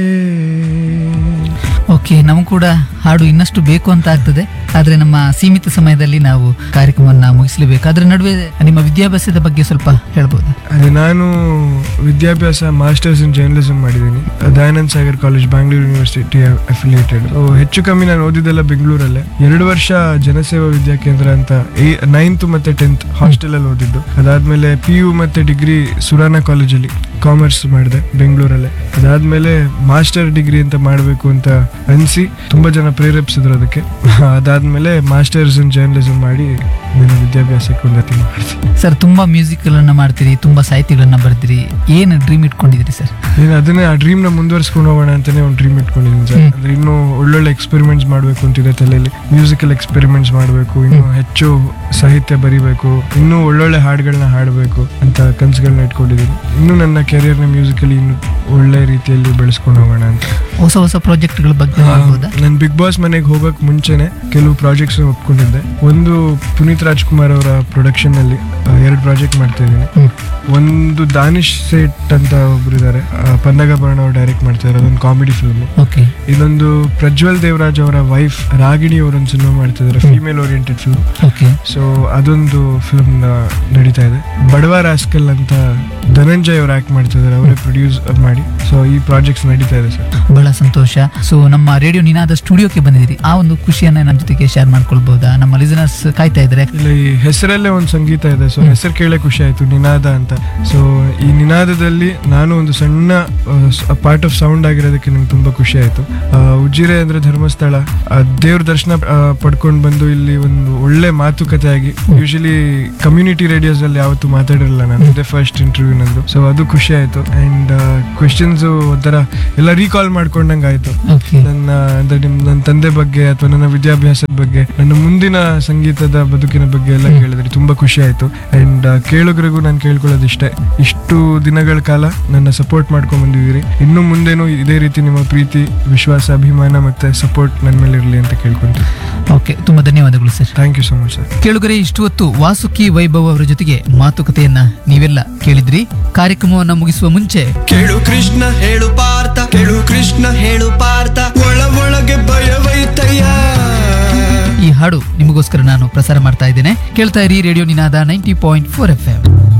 Okay ನಮಗೂ ಕೂಡ ಹಾಡು ಇನ್ನಷ್ಟು ಬೇಕು ಅಂತ ಆಗ್ತದೆ ಆದ್ರೆ ನಮ್ಮ ಸೀಮಿತ ಸಮಯದಲ್ಲಿ ನಾವು ಕಾರ್ಯಕ್ರಮವನ್ನ ಮುಗಿಸಲೇಬೇಕು ಅದ್ರ ನಡುವೆ ನಿಮ್ಮ ವಿದ್ಯಾಭ್ಯಾಸದ ಬಗ್ಗೆ ಸ್ವಲ್ಪ ಹೇಳ್ಬೋದು ಅದೇ ನಾನು ವಿದ್ಯಾಭ್ಯಾಸ ಮಾಸ್ಟರ್ಸ್ ಇನ್ ಜರ್ನಲಿಸಮ್ ಮಾಡಿದ್ದೀನಿ Dayanand Sagar college Bangalore university affiliated ಹೆಚ್ಚು ಕಮ್ಮಿ ನಾನು ಓದಿದ್ದೆಲ್ಲ ಬೆಂಗಳೂರಲ್ಲೇ ಎರಡು ವರ್ಷ ಜನಸೇವಾ ವಿದ್ಯಾಕೇಂದ್ರ ಅಂತ ನೈನ್ತ್ ಮತ್ತೆ ಟೆಂತ್ ಹಾಸ್ಟೆಲ್ ಅಲ್ಲಿ ಓದಿದ್ದು ಅದಾದ್ಮೇಲೆ ಪಿ ಯು ಮತ್ತೆ ಡಿಗ್ರಿ ಸುರಾನ ಕಾಲೇಜಲ್ಲಿ ಕಾಮರ್ಸ್ ಮಾಡಿದೆ ಬೆಂಗಳೂರಲ್ಲೇ ಅದಾದ್ಮೇಲೆ ಮಾಸ್ಟರ್ ಡಿಗ್ರಿ ಅಂತ ಮಾಡಬೇಕು ಅಂತ ಅನಿಸಿ ತುಂಬಾ ಜನ ಪ್ರೇರೇಪಿಸಿದ್ರು ಅದಕ್ಕೆ ಅದಾದ್ಮೇಲೆ ಮಾಸ್ಟರ್ಸ್ ಇನ್ ಜರ್ನಲಿಸಮ್ ಮಾಡಿ ನನ್ನ ವಿದ್ಯಾಭ್ಯಾಸಕ್ಕೆ ಉನ್ನತಿ ಮಾಡಿದೆ ಸರ್ ತುಂಬಾ ಮ್ಯೂಸಿಕ್ ಗಳನ್ನ ಮಾಡ್ತೀರಿ ತುಂಬಾ ಸಾಹಿತ್ಯಗಳನ್ನ ಬರ್ತೀರಿ ಏನು ಡ್ರೀಮ್ ಇಟ್ಕೊಂಡಿದ್ದೀರಿ ಸರ್ ನೀನು ಅದನ್ನೇ ಆ ಡ್ರೀಮ್ ನ ಮುಂದುವರ್ಸ್ಕೊಂಡು ಹೋಗೋಣ ಅಂತಾನೆ ಒಂದು ಡ್ರೀಮ್ ಇಟ್ಕೊಂಡಿದ್ದೀನಿ ಸರ್ ಹ್ಮ್. ಅಂದ್ರೆ ಇನ್ನೂ ಒಳ್ಳೊಳ್ಳೆ ಎಕ್ಸ್ಪೆರಿಮೆಂಟ್ಸ್ ಮಾಡಬೇಕು ಅಂತಿದೆ ತಲೆಯಲ್ಲಿ ಮ್ಯೂಸಿಕಲ್ ಎಕ್ಸ್ಪೆರಿಮೆಂಟ್ಸ್ ಮಾಡಬೇಕು ಇನ್ನೂ ಹೆಚ್ಚು ಸಾಹಿತ್ಯ ಬರಿಬೇಕು ಇನ್ನೂ ಒಳ್ಳೊಳ್ಳೆ ಹಾಡುಗಳನ್ನ ಹಾಡಬೇಕು ಅಂತ ಕನಸುಗಳನ್ನ ಇಟ್ಕೊಂಡಿದ್ದೀನಿ ಇನ್ನು ನನ್ನ ಕೆರಿಯರ್ನ ಮ್ಯೂಸಿಕಲಿ ಇನ್ನು ಒಳ್ಳೆ ರೀತಿಯಲ್ಲಿ ಬೆಳೆಸ್ಕೊಂಡು ಹೋಗೋಣ ಅಂತ ಹೊಸ ಹೊಸ ಪ್ರಾಜೆಕ್ಟ್ಗಳ ಬಗ್ಗೆ ಹೇಳ್ಬೋದಾ ನಾನು ಬಿಗ್ ಬಾಸ್ ಮನೆಗೆ ಹೋಗಕ್ ಮುಂಚೆನೆ ಕೆಲವು ಪ್ರಾಜೆಕ್ಟ್ಸ್ ಒಪ್ಕೊಂಡಿದ್ದೆ ಒಂದು ಪುನೀತ್ ರಾಜ್ಕುಮಾರ್ ಅವರ ಪ್ರೊಡಕ್ಷನ್ ಅಲ್ಲಿ ಎರಡು ಪ್ರಾಜೆಕ್ಟ್ ಮಾಡ್ತಾ ಇದ್ದೀನಿ ಹ್ಮ್. ಒಂದು ದಾನಿಶ್ ಸೇಟ್ ಅಂತ ಒಬ್ರು ಇದ್ದಾರೆ ಪನ್ನಗ ಭರಣ ಅವ್ರು ಡೈರೆಕ್ಟ್ ಮಾಡ್ತಾರೆ ಅದೊಂದು ಕಾಮಿಡಿ ಫಿಲ್ಮ್ ಓಕೆ ಇದೊಂದು ಪ್ರಜ್ವಲ್ ದೇವರಾಜ್ ಅವರ ವೈಫ್ ರಾಗಿಣಿ ಅವರೊಂದು ಸಿನಿಮಾ ಮಾಡ್ತಿದ್ದಾರೆ female oriented film okay so ಅದೊಂದು ಫಿಲ್ಮ್ ನಡೀತಾ ಇದೆ ಬಡವ ರಾಸ್ಕಲ್ ಅಂತ ಧನಂಜಯ್ ಅವ್ರು ಆಕ್ಟ್ ಮಾಡ್ತಿದ್ದಾರೆ ಅವರೇ ಪ್ರೊಡ್ಯೂಸ್ ಮಾಡಿ ಸೊ ಈ ಪ್ರಾಜೆಕ್ಟ್ಸ್ ನಡೀತಾ ಇದೆ ಸರ್ ಬಹಳ ಸಂತೋಷ ಸೊ ನಮ್ಮ ರೇಡಿಯೋ ನಿನಾದ ಸ್ಟುಡಿಯೋಕ್ಕೆ ಬಂದಿದ್ದೀರಿ ಆ ಒಂದು ಖುಷಿಯನ್ನ ನಮ್ಮ ಜೊತೆಗೆ ಶೇರ್ ಮಾಡ್ಕೊಳ್ಬಹುದಾ ನಮ್ಮ ಲಿಸನರ್ಸ್ ಕಾಯ್ತಾ ಇದ್ದಾರೆ ಇಲ್ಲ ಈ ಹೆಸರಲ್ಲೇ ಒಂದು ಸಂಗೀತ ಇದೆ ಸೊ ಹೆಸರು ಕೇಳೇ ಖುಷಿ ಆಯ್ತು ನಿನಾದ ಅಂತ ಸೊ ಈ ನಿನಾದದಲ್ಲಿ ನಾನು ಒಂದು ಸಣ್ಣ ಪಾರ್ಟ್ ಆಫ್ ಸೌಂಡ್ ಆಗಿರೋದಕ್ಕೆ ನಂಗೆ ತುಂಬಾ ಖುಷಿ ಆಯ್ತು ಆ, ಉಜಿರೆ ಅಂದ್ರೆ ಧರ್ಮಸ್ಥಳ ಆ, ದೇವ್ರ ದರ್ಶನ ಪಡ್ಕೊಂಡು ಬಂದು ಇಲ್ಲಿ ಒಂದು ಒಳ್ಳೆ ಮಾತುಕತೆ ಆಗಿ ಯೂಶಲಿ ಕಮ್ಯುನಿಟಿ ರೇಡಿಯೋಸ್ ಅಲ್ಲಿ ಯಾವತ್ತು ಮಾತಾಡಿರಲಿಲ್ಲ ನಾನು ಇದೇ ಫಸ್ಟ್ ಇಂಟರ್ವ್ಯೂ ನಂದು ಸೊ ಅದು ಖುಷಿ ಆಯ್ತು ಅಂಡ್ ಕ್ವೆಶನ್ಸ್ ಒಂಥರ ಎಲ್ಲ ರೀಕಾಲ್ ಮಾಡ್ಕೊಂಡಂಗೆ ಆಯ್ತು ಓಕೆ ನನ್ನ ಅಂದ್ರೆ ನಿಮ್ ನನ್ನ ತಂದೆ ಬಗ್ಗೆ ಅಥವಾ ನನ್ನ ವಿದ್ಯಾಭ್ಯಾಸದ ಬಗ್ಗೆ ನನ್ನ ಮುಂದಿನ ಸಂಗೀತದ ಬದುಕಿನ ಬಗ್ಗೆ ಎಲ್ಲ ಕೇಳಿದ್ರಿ ತುಂಬಾ ಖುಷಿ ಆಯ್ತು ಅಂಡ್ ಕೇಳುಗರಿಗೂ ನಾನು ಕೇಳ್ಕೊಳ್ಳೋದಿಷ್ಟೇ ಇಷ್ಟು ದಿನಗಳ ಕಾಲ ನನ್ನ ಸಪೋರ್ಟ್ ಮಾಡ್ಕೊಂಡ್ ಬಂದಿದ್ದೀರಿ ಇನ್ನು ಮುಂದೇನು ಇದೇ ರೀತಿ ನಿಮ್ಮ ಪ್ರೀತಿ ವಿಶ್ವಾಸ ಅಭಿಮಾನ ಮತ್ತೆ ಸಪೋರ್ಟ್ ನನ್ನ ಮೇಲೆ ಇರಲಿ ಅಂತ ಕೇಳ್ಕೊಂತೀನಿ ಓಕೆ ತುಂಬಾ ಧನ್ಯವಾದಗಳು sir thank you so much sir ಕೇಳುಗರೆ ಇಷ್ಟು ಹೊತ್ತು ವಾಸುಕಿ ವೈಭವ್ ಅವರ ಜೊತೆಗೆ ಮಾತುಕತೆಯನ್ನ ನೀವೆಲ್ಲ ಕೇಳಿದ್ರಿ ಕಾರ್ಯಕ್ರಮವನ್ನ ಮುಗಿಸುವ ಮುಂಚೆ ಕೇಳು ಕೃಷ್ಣ ಹೇಳು ಪಾರ್ಥ ಕೇಳು ಕೃಷ್ಣ ಹೇಳು ಪಾರ್ಥ ಒಳ ಒಳಗೆ ಭಯವೈತಯ್ಯ ಈ ಹಾಡು ನಿಮಗೋಸ್ಕರ ನಾನು ಪ್ರಸಾರ ಮಾಡ್ತಾ ಇದ್ದೇನೆ ಕೇಳ್ತಾ ಇರಿ radio Ninaada ninety point four F M